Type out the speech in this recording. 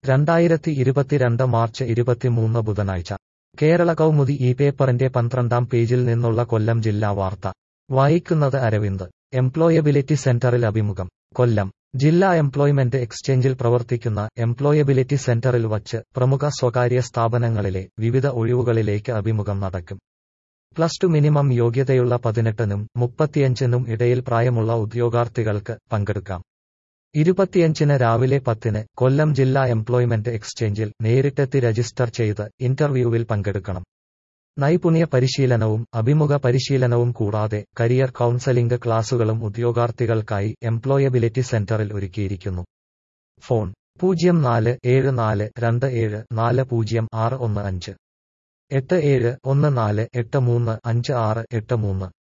രണ്ടായിരത്തി ഇരുപത്തിരണ്ട് മാർച്ച് ഇരുപത്തിമൂന്ന് ബുധനാഴ്ച കേരള കൗമുദി ഈ പേപ്പറിന്റെ പന്ത്രണ്ടാം പേജിൽ നിന്നുള്ള കൊല്ലം ജില്ലാ വാർത്ത വായിക്കുന്നത് അരവിന്ദ് എംപ്ലോയബിലിറ്റി സെന്ററിൽ അഭിമുഖം കൊല്ലം ജില്ലാ എംപ്ലോയ്മെന്റ് എക്സ്ചേഞ്ചിൽ പ്രവർത്തിക്കുന്ന എംപ്ലോയബിലിറ്റി സെന്ററിൽ വച്ച് പ്രമുഖ സ്വകാര്യ സ്ഥാപനങ്ങളിലെ വിവിധ ഒഴിവുകളിലേക്ക് അഭിമുഖം നടക്കും പ്ലസ് ടു മിനിമം യോഗ്യതയുള്ള പതിനെട്ടിനും മുപ്പത്തിയഞ്ചിനും ഇടയിൽ പ്രായമുള്ള ഉദ്യോഗാർത്ഥികൾക്ക് പങ്കെടുക്കാം ഇരുപത്തിയഞ്ചിന് രാവിലെ പത്തിന് കൊല്ലം ജില്ലാ എംപ്ലോയ്മെന്റ് എക്സ്ചേഞ്ചിൽ നേരിട്ടെത്തി രജിസ്റ്റർ ചെയ്ത് ഇന്റർവ്യൂവിൽ പങ്കെടുക്കണം നൈപുണ്യ പരിശീലനവും അഭിമുഖ പരിശീലനവും കൂടാതെ കരിയർ കൗൺസലിംഗ് ക്ലാസുകളും ഉദ്യോഗാർത്ഥികൾക്കായി എംപ്ലോയബിലിറ്റി സെന്ററിൽ ഒരുക്കിയിരിക്കുന്നു ഫോൺ പൂജ്യം നാല് ഏഴ് നാല് രണ്ട് ഏഴ് നാല് പൂജ്യം ആറ് ഒന്ന് അഞ്ച് എട്ട് ഏഴ് ഒന്ന് നാല് എട്ട് മൂന്ന് അഞ്ച് ആറ് എട്ട് മൂന്ന്